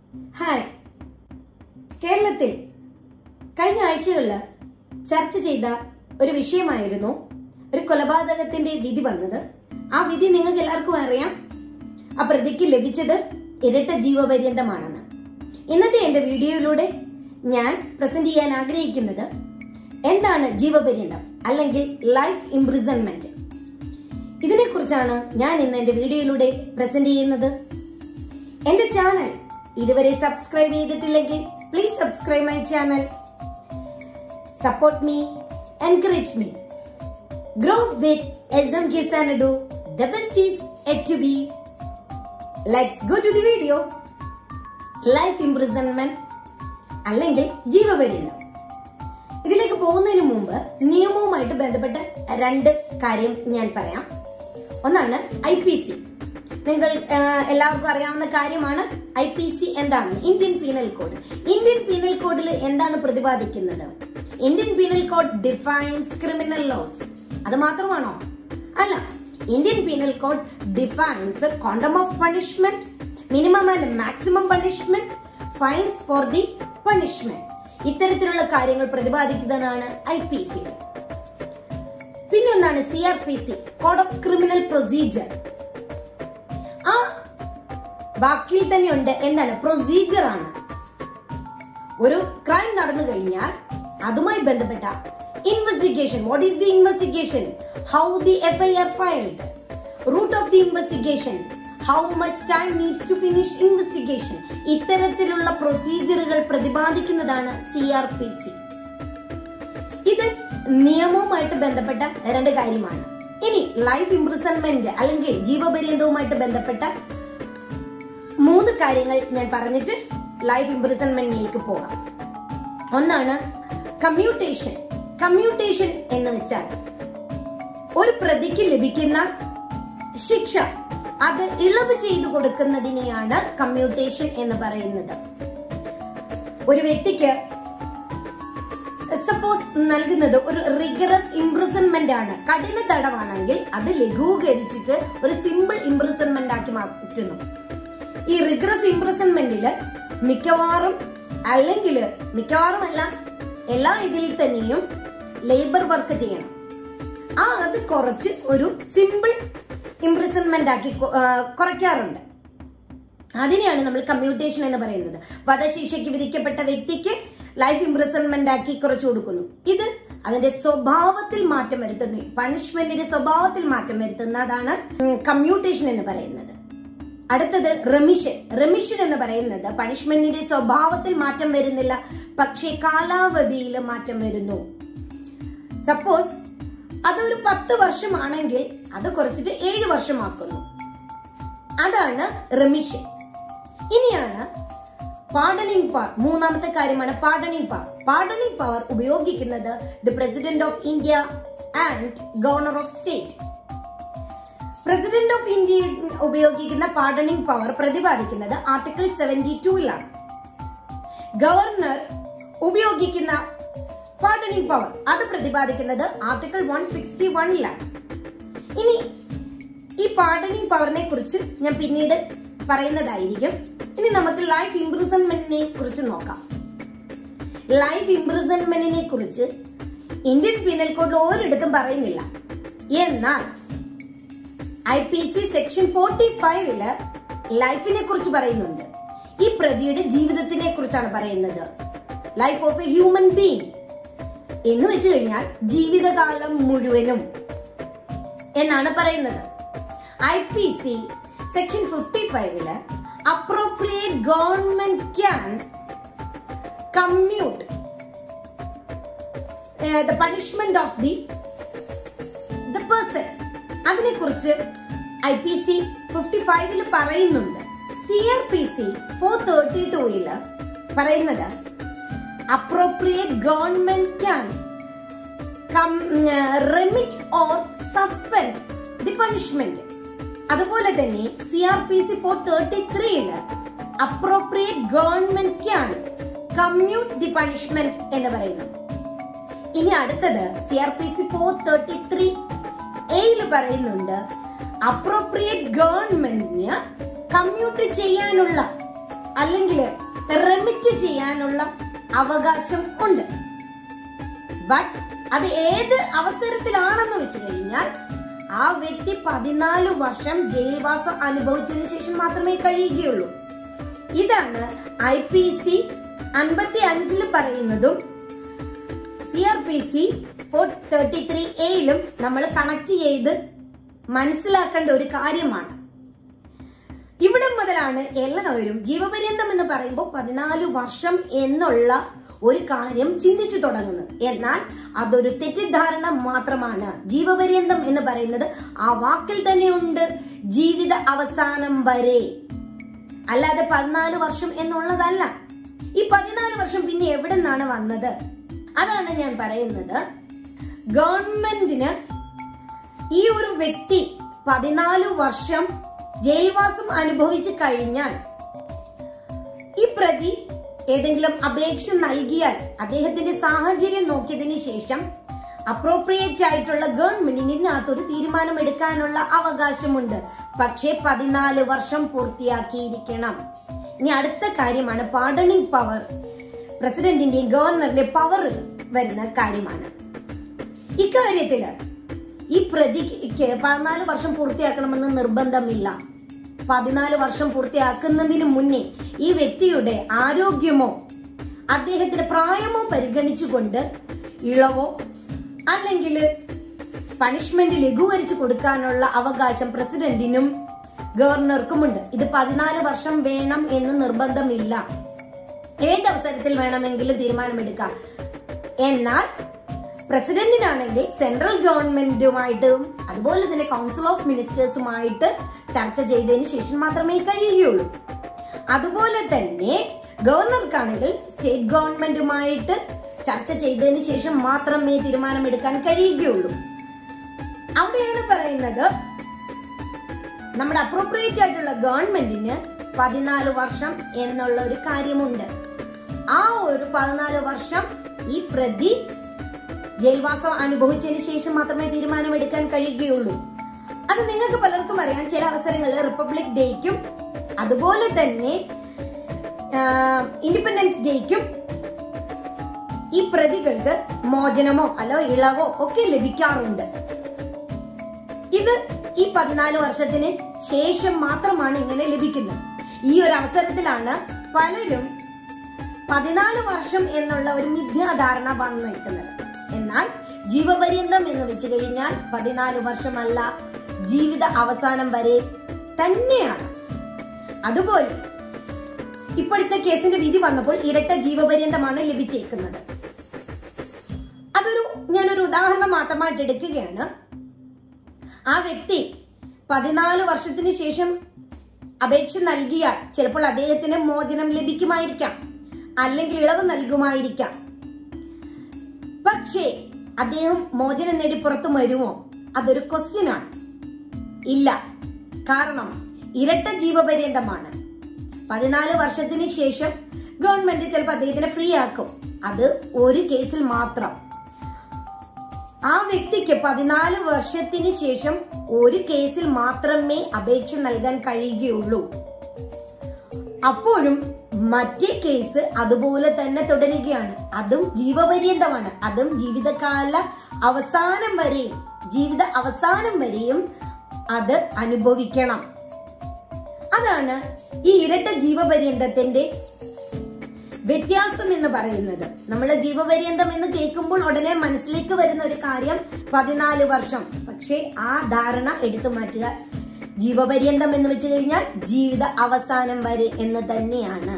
hi കേരളത്തിൽ കഴിഞ്ഞ ആഴ്ചകളിൽ ചർച്ച ചെയ്ത ഒരു വിഷയമായിരുന്നു ഒരു കൊലപാതകത്തിന്റെ വിധി വന്നത് ആ വിധി നിങ്ങൾക്ക് എല്ലാവർക്കും അറിയാം ആ പ്രതിക്ക് ലഭിച്ചത് ഇരട്ട ജീവപര്യന്തമാണെന്ന് ഇന്നത്തെ എന്റെ വീഡിയോയിലൂടെ ഞാൻ പ്രസന്റ് ചെയ്യാൻ ആഗ്രഹിക്കുന്നത് എന്താണ് ജീവപര്യന്തം അല്ലെങ്കിൽ ലൈഫ് ഇംപ്രിസൺമെന്റ് ഇതിനെക്കുറിച്ചാണ് ഞാൻ ഇന്ന് എന്റെ വീഡിയോയിലൂടെ പ്രസന്റ് ചെയ്യുന്നത് എന്റെ ചാനൽ ഇതുവരെ സബ്സ്ക്രൈബ് ചെയ്തിട്ടില്ലെങ്കിൽ please subscribe my channel support me encourage me grow with S M K Xanadu the best is yet to be let's go to the video life imprisonment അല്ലെങ്കിൽ ജീവപര്യന്തം ഇതിലേക്ക് പോകുന്നതിന് മുമ്പ് നിയമവുമായിട്ട് ബന്ധപ്പെട്ട രണ്ട് കാര്യം ഞാൻ പറയാം ഒന്നാണ് ഐ പി സി നിങ്ങൾ ആ, എല്ലാവർക്കും അറിയാവുന്ന കാര്യമാണ് ഐ പി സി എന്താണ് Indian penal code Indian penal കോഡിൽ എന്താണ് പ്രതിപാദിക്കുന്നത് Indian penal code defines criminal laws അത് മാത്രമാണോ അല്ല Indian penal code defines quantum of punishment minimum and maximum punishment fines for the punishment ഇത്തരത്തിലുള്ള കാര്യങ്ങൾ പ്രതിപാദിക്കുന്നതാണ് ഐ പി സി പിന്നൊന്നാണ് C R P C code of criminal procedure ആ വാക്കിൽ തന്നെയുണ്ട് എന്താണ് പ്രൊസീജിയർ ആണ് ഒരു ക്രൈം നടന്നു കഴിഞ്ഞാൽ അതുമായി ബന്ധപ്പെട്ട investigation what is the investigation how the F I R filed route of the investigation how much time needs to finish investigation ഇത്തരത്തിലുള്ള പ്രൊസീജിയറുകൾ പ്രതിപാദിക്കുന്നതാണ് സി ആർ പി സി ഇത് നിയമവുമായിട്ട് ബന്ധപ്പെട്ട രണ്ട് കാര്യമാണ് ഇനി ലൈഫ് ഇംപ്രിസൺമെന്റ് അല്ലെങ്കിൽ ജീവപര്യന്തവുമായിട്ട് ബന്ധപ്പെട്ട മൂന്ന് കാര്യങ്ങൾ ഞാൻ പറഞ്ഞിട്ട് ലൈഫ് ഇംപ്രിസൺമെന്റിലേക്ക് പോകാം ഒന്നാണ് കമ്മ്യൂട്ടേഷൻ കമ്മ്യൂട്ടേഷൻ എന്ന് വെച്ചാൽ ഒരു പ്രതിക്ക് ലഭിക്കുന്ന ശിക്ഷ അത് ഇളവ് ചെയ്തു കൊടുക്കുന്നതിനെയാണ് കമ്മ്യൂട്ടേഷൻ എന്ന് പറയുന്നത് ഒരു വ്യക്തിക്ക് സപ്പോസ് നൽകുന്നത് ഒരു റിഗറസ് ഇംപ്രിസൺമെന്റ് ആണ് കഠിന തടവാണെങ്കിൽ അത് ലഘൂകരിച്ചിട്ട് ഒരു സിമ്പിൾ ഇംപ്രിസൺമെന്റ് ആക്കി മാറ്റുന്നു ഈ റിഗ്രസ് ഇംപ്രിസൺമെന്റില് മിക്കവാറും അല്ലെങ്കിൽ മിക്കവാറും അല്ല എല്ലാ ഇതിൽ തന്നെയും ലേബർ വർക്ക് ചെയ്യണം ആ അത് കുറച്ച് ഒരു സിമ്പിൾ ഇംപ്രിസൺമെന്റ് ആക്കി കൊ- ആ, കുറയ്ക്കാറുണ്ട് അതിനെയാണ് നമ്മൾ കമ്മ്യൂട്ടേഷൻ എന്ന് പറയുന്നത് വധശിക്ഷയ്ക്ക് വിധിക്കപ്പെട്ട വ്യക്തിക്ക് ലൈഫ് ഇംപ്രിസൺമെന്റ് ആക്കി കുറച്ചു കൊടുക്കുന്നു ഇത് അതിന്റെ സ്വഭാവത്തിൽ മാറ്റം വരുത്തുന്നു പണിഷ്മെന്റിന്റെ സ്വഭാവത്തിൽ മാറ്റം വരുത്തുന്നതാണ് കമ്മ്യൂട്ടേഷൻ എന്ന് പറയുന്നത് അടുത്തത് റെമിഷൻ റെമിഷൻ എന്ന് പറയുന്നത് പണിഷ്മെന്റിന്റെ സ്വഭാവത്തിൽ മാറ്റം വരുന്നില്ല പക്ഷേ കാലാവധിയിൽ മാറ്റം വരുന്നു സപ്പോസ് അതൊരു പത്ത് വർഷമാണെങ്കിൽ അത് കുറച്ചിട്ട് ഏഴ് വർഷമാക്കുന്നു അതാണ് റെമിഷൻ ഇനിയാണ് പാർഡനിങ് പവർ മൂന്നാമത്തെ കാര്യമാണ് പാർഡനിങ് പവർ പാർഡനിങ് പവർ ഉപയോഗിക്കുന്നത് the president of India and governor of state president of India ഉപയോഗിക്കുന്ന പാർഡനിങ് പവർ പ്രതിപാദിക്കുന്നത് ആർട്ടിക്കിൾ സെവന്റി ടൂയിലാണ് ഗവർണർ ഉപയോഗിക്കുന്ന പാർഡനിങ് പവർ അത് പ്രതിപാദിക്കുന്നത് ആർട്ടിക്കിൾ വൺ സിക്സ്റ്റി വണ്ണിലാണ് ഇനി ഈ പാർഡനിങ് പവറിനെ കുറിച്ച് ഞാൻ പിന്നീട് പറയുന്നതായിരിക്കും ഇനി നമുക്ക് ലൈഫ് ഇംപ്രിസൺമെന്റിനെ കുറിച്ച് നോക്കാം ലൈഫ് ഇംപ്രിസൺമെന്റിനെ കുറിച്ച് ഇന്ത്യൻ പീനൽ കോഡിൽ ഒരിടത്തും പറയുന്നില്ല എന്നാൽ I P C section forty ഫൈവില് ലൈഫിനെ കുറിച്ച് പറയുന്നുണ്ട് ഈ പ്രതിയുടെ ജീവിതത്തിനെ കുറിച്ചാണ് പറയുന്നത് life of a human being എന്ന് വെച്ച് കഴിഞ്ഞാൽ ജീവിതകാലം മുഴുവനും എന്നാണ് പറയുന്നത് I P C section fifty ഫൈവില് appropriate government can commute the punishment of the the person അതിനെ കുറിച്ച് ഐ പി സി ഫിഫ്റ്റി ഫൈവില് പറയുന്നുണ്ട് C R P C four thirty ടൂയില് പറയുന്നത് appropriate government can remit or suspend the punishment അതുപോലെ തന്നെ C R P C four thirty ത്രീയില് appropriate government can commute the punishment എന്ന് പറയുന്നു ഇനി അടുത്തത് C R P C four thirty three എയിൽ പറയുന്നുണ്ട് അപ്രോപ്രിയേറ്റ് ഗവൺമെന്റിന് കമ്മ്യൂട്ട് ചെയ്യാനുള്ള അല്ലെങ്കിൽ റെമിറ്റ് ചെയ്യാനുള്ള അവകാശം ഉണ്ട് ബട്ട് അത് ഏത് അവസരത്തിലാണെന്ന് വെച്ച് കഴിഞ്ഞാൽ ആ വ്യക്തി പതിനാല് വർഷം ജയിൽവാസം അനുഭവിച്ചതിന് ശേഷം മാത്രമേ കഴിയുകയുള്ളൂ ഇതാണ് ഐ പി സി അൻപത്തി അഞ്ചില് പറയുന്നതും C R P C four thirty three എയിലും നമ്മൾ കണക്ട് ചെയ്ത് മനസ്സിലാക്കേണ്ട ഒരു കാര്യമാണ് ഇവിടെ മുതലാണ് എല്ലാവരും ജീവപര്യന്തം എന്ന് പറയുമ്പോൾ പതിനാല് വർഷം എന്നുള്ള ഒരു കാര്യം ചിന്തിച്ചു തുടങ്ങുന്നത് എന്നാൽ അതൊരു തെറ്റിദ്ധാരണ മാത്രമാണ് ജീവപര്യന്തം എന്ന് പറയുന്നത് ആ വാക്കിൽ തന്നെയുണ്ട് ജീവിത അവസാനം വരെ അല്ലാതെ പതിനാല് വർഷം എന്നുള്ളതല്ല ഈ പതിനാല് വർഷം പിന്നെ എവിടെ നിന്നാണ് വന്നത് അതാണ് ഞാൻ പറയുന്നത് ഗവൺമെന്റിന് ഈ ഒരു വ്യക്തി പതിനാല് വർഷം ജയിൽവാസം അനുഭവിച്ചു കഴിഞ്ഞാൽ ഈ പ്രതി ഏതെങ്കിലും അപേക്ഷ നൽകിയാൽ അദ്ദേഹത്തിന്റെ സാഹചര്യം നോക്കിയതിനു ശേഷം അപ്രോപ്രിയേറ്റ് ആയിട്ടുള്ള ഗവൺമെന്റിന് ഇതിനകത്തൊരു തീരുമാനം എടുക്കാനുള്ള അവകാശമുണ്ട് പക്ഷേ പതിനാല് വർഷം പൂർത്തിയാക്കിയിരിക്കണം ഇനി അടുത്ത കാര്യമാണ് പാർഡണിംഗ് പവർ പ്രസിഡന്റിന്റെയും ഗവർണറിന്റെ പവർ വരുന്ന കാര്യമാണ് ഇക്കാര്യത്തില് ഈ പ്രതിക്ക് പതിനാല് വർഷം പൂർത്തിയാക്കണമെന്ന് നിർബന്ധമില്ല പതിനാല് വർഷം പൂർത്തിയാക്കുന്നതിന് മുന്നേ ഈ വ്യക്തിയുടെ ആരോഗ്യമോ അദ്ദേഹത്തിന്റെ പ്രായമോ പരിഗണിച്ചുകൊണ്ട് ഇളവോ അല്ലെങ്കിൽ പണിഷ്മെന്റ് ലഘൂകരിച്ചു കൊടുക്കാനുള്ള അവകാശം പ്രസിഡന്റിനും ഗവർണർക്കുമുണ്ട് ഇത് പതിനാല് വർഷം വേണം എന്ന് നിർബന്ധമില്ല ഏത് അവസരത്തിൽ വേണമെങ്കിലും തീരുമാനമെടുക്കാം എന്നാൽ പ്രസിഡന്റിനാണെങ്കിൽ സെൻട്രൽ ഗവൺമെന്റുമായിട്ടും അതുപോലെ തന്നെ കൗൺസിൽ ഓഫ് മിനിസ്റ്റേഴ്സുമായിട്ട് ചർച്ച ചെയ്തതിന് ശേഷം മാത്രമേ കഴിയുകയുള്ളൂ അതുപോലെ തന്നെ ഗവർണർക്കാണെങ്കിൽ സ്റ്റേറ്റ് ഗവൺമെന്റുമായിട്ട് ചർച്ച ചെയ്തതിന് ശേഷം മാത്രമേ തീരുമാനമെടുക്കാൻ കഴിയുകയുള്ളൂ അവിടെയാണ് പറയുന്നത് നമ്മുടെ അപ്രോപ്രിയേറ്റ് ആയിട്ടുള്ള ഗവൺമെന്റിന് പതിനാല് വർഷം എന്നുള്ള ഒരു കാര്യമുണ്ട് ആ ഒരു പതിനാല് വർഷം ഈ പ്രതി ജയിൽവാസം അനുഭവിച്ചതിന് ശേഷം മാത്രമേ തീരുമാനമെടുക്കാൻ കഴിയുകയുള്ളൂ അത് നിങ്ങൾക്ക് പലർക്കും അറിയാം ചില അവസരങ്ങളിൽ റിപ്പബ്ലിക് ഡേക്കും അതുപോലെ തന്നെ ഇൻഡിപെൻഡൻസ് ഡേക്കും ഈ പ്രതികൾക്ക് മോചനമോ അല്ലോ ഇളവോ ഒക്കെ ലഭിക്കാറുണ്ട് ഇത് ഈ പതിനാല് വർഷത്തിന് ശേഷം മാത്രമാണ് ഇങ്ങനെ ലഭിക്കുന്നത് ഈ ഒരു അവസരത്തിലാണ് പലരും പതിനാല് വർഷം എന്നുള്ള ഒരു മിഥ്യാധാരണ വന്നു നിൽക്കുന്നത് എന്നാൽ ജീവപര്യന്തം എന്ന് വെച്ച് കഴിഞ്ഞാൽ പതിനാല് വർഷമല്ല ജീവിത അവസാനം വരെ തന്നെയാണ് അതുപോലെ ഇപ്പോഴത്തെ കേസിന്റെ വിധി വന്നപ്പോൾ ഇരട്ട ജീവപര്യന്തമാണ് ലഭിച്ചേക്കുന്നത് അതൊരു ഞാനൊരു ഉദാഹരണം മാത്രമായിട്ട് എടുക്കുകയാണ് ആ വ്യക്തി പതിനാല് വർഷത്തിന് ശേഷം അപേക്ഷ നൽകിയാൽ ചിലപ്പോൾ അദ്ദേഹത്തിന് മോചനം ലഭിക്കുമായിരിക്കാം അല്ലെങ്കിൽ ഇളവ് നൽകുമായിരിക്കാം പക്ഷേ അദ്ദേഹം മോചനം നേടി പുറത്തു വരുമോ അതൊരു ക്വസ്റ്റ്യൻ ആണ് ഇല്ല കാരണം ഇരട്ട ജീവപര്യന്തമാണ് പതിനാല് വർഷത്തിന് ശേഷം ഗവൺമെന്റ് ചിലപ്പോൾ അദ്ദേഹത്തിനെ ഫ്രീ ആക്കും അത് ഒരു കേസിൽ മാത്രം ആ വ്യക്തിക്ക് പതിനാല് വർഷത്തിന് ശേഷം ഒരു കേസിൽ മാത്രമേ അപേക്ഷ നൽകാൻ കഴിയുകയുള്ളൂ അപ്പോഴും മറ്റേ കേസ് അതുപോലെ തന്നെ തുടരുകയാണ് അതും ജീവപര്യന്തമാണ് അതും ജീവിതകാല അവസാനം വരെയും ജീവിത അവസാനം വരെയും അത് അനുഭവിക്കണം അതാണ് ഈ ഇരട്ട ജീവപര്യന്തത്തിന്റെ വ്യത്യാസം എന്ന് പറയുന്നത് നമ്മൾ ജീവപര്യന്തം എന്ന് കേൾക്കുമ്പോൾ ഉടനെ മനസ്സിലേക്ക് വരുന്ന ഒരു കാര്യം പതിനാല് വർഷം പക്ഷേ ആ ധാരണ എടുത്തു മാറ്റുക ജീവപര്യന്തം എന്ന് വെച്ച് കഴിഞ്ഞാൽ ജീവിത അവസാനം വരെ എന്ന് തന്നെയാണ്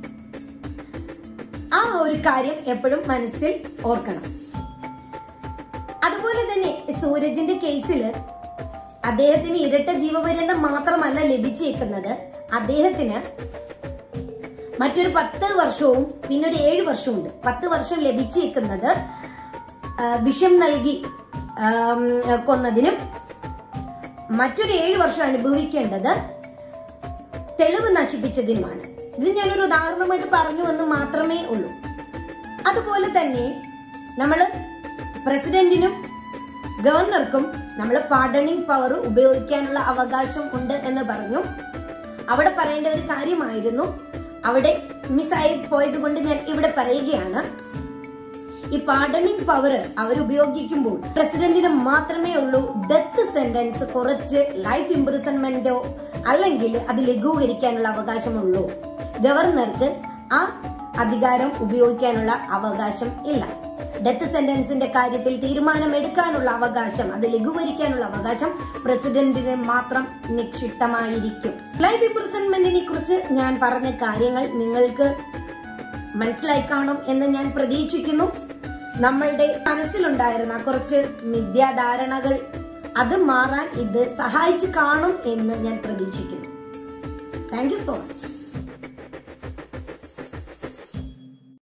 ആ ഒരു കാര്യം എപ്പോഴും മനസ്സിൽ ഓർക്കണം അതുപോലെ തന്നെ സൂരജിന്റെ കേസിൽ അദ്ദേഹത്തിന് ഇരട്ട ജീവപര്യന്തം മാത്രമല്ല ലഭിച്ചേക്കുന്നത് അദ്ദേഹത്തിന് മറ്റൊരു പത്ത് വർഷവും പിന്നെ ഒരു ഏഴ് വർഷവും ഉണ്ട് പത്ത് വർഷം ലഭിച്ചേക്കുന്നത് ആ, വിഷം നൽകി ആം, കൊന്നതിനും മറ്റൊരു ഏഴ് വർഷം അനുഭവിക്കേണ്ടത് തെളിവ് നശിപ്പിച്ചതിനുമാണ് ഇത് ഞാനൊരു ഉദാഹരണമായിട്ട് പറഞ്ഞു എന്ന് മാത്രമേ ഉള്ളൂ അതുപോലെ തന്നെ നമ്മൾ പ്രസിഡന്റിനും ഗവർണർക്കും നമ്മൾ പാർഡണിംഗ് പവർ ഉപയോഗിക്കാനുള്ള അവകാശം ഉണ്ട് എന്ന് പറഞ്ഞു അവിടെ പറയേണ്ട ഒരു കാര്യമായിരുന്നു അവിടെ മിസ്സായി പോയത് കൊണ്ട് ഞാൻ ഇവിടെ പറയുകയാണ് ഈ പാർഡണിംഗ് പവർ അവർ ഉപയോഗിക്കുമ്പോൾ പ്രസിഡന്റിന് മാത്രമേ ഉള്ളൂ ഡെത്ത് സെന്റൻസ് കുറച്ച് ലൈഫ് ഇംപ്രിസൺമെന്റോ അല്ലെങ്കിൽ അത് ലഘൂകരിക്കാനുള്ള അവകാശമുള്ളൂ ഗവർണർക്ക് ആ അധികാരം ഉപയോഗിക്കാനുള്ള അവകാശം ഇല്ല ഡെത്ത് സെന്റൻസിന്റെ കാര്യത്തിൽ തീരുമാനമെടുക്കാനുള്ള അവകാശം അത് ലഘൂകരിക്കാനുള്ള അവകാശം പ്രസിഡന്റിന് മാത്രം നിക്ഷിപ്തമായിരിക്കും ലൈഫ് ഇംപ്രിസൺമെന്റിനെ കുറിച്ച് ഞാൻ പറഞ്ഞ കാര്യങ്ങൾ നിങ്ങൾക്ക് മനസ്സിലായി കാണും എന്ന് ഞാൻ പ്രതീക്ഷിക്കുന്നു നമ്മളുടെ മനസ്സിലുണ്ടായിരുന്ന കുറച്ച് മിഥ്യാധാരണകൾ അത് മാറാൻ ഇത് സഹായിച്ചു കാണും എന്ന് ഞാൻ പ്രതീക്ഷിക്കുന്നു താങ്ക് യു സോ മച്ച്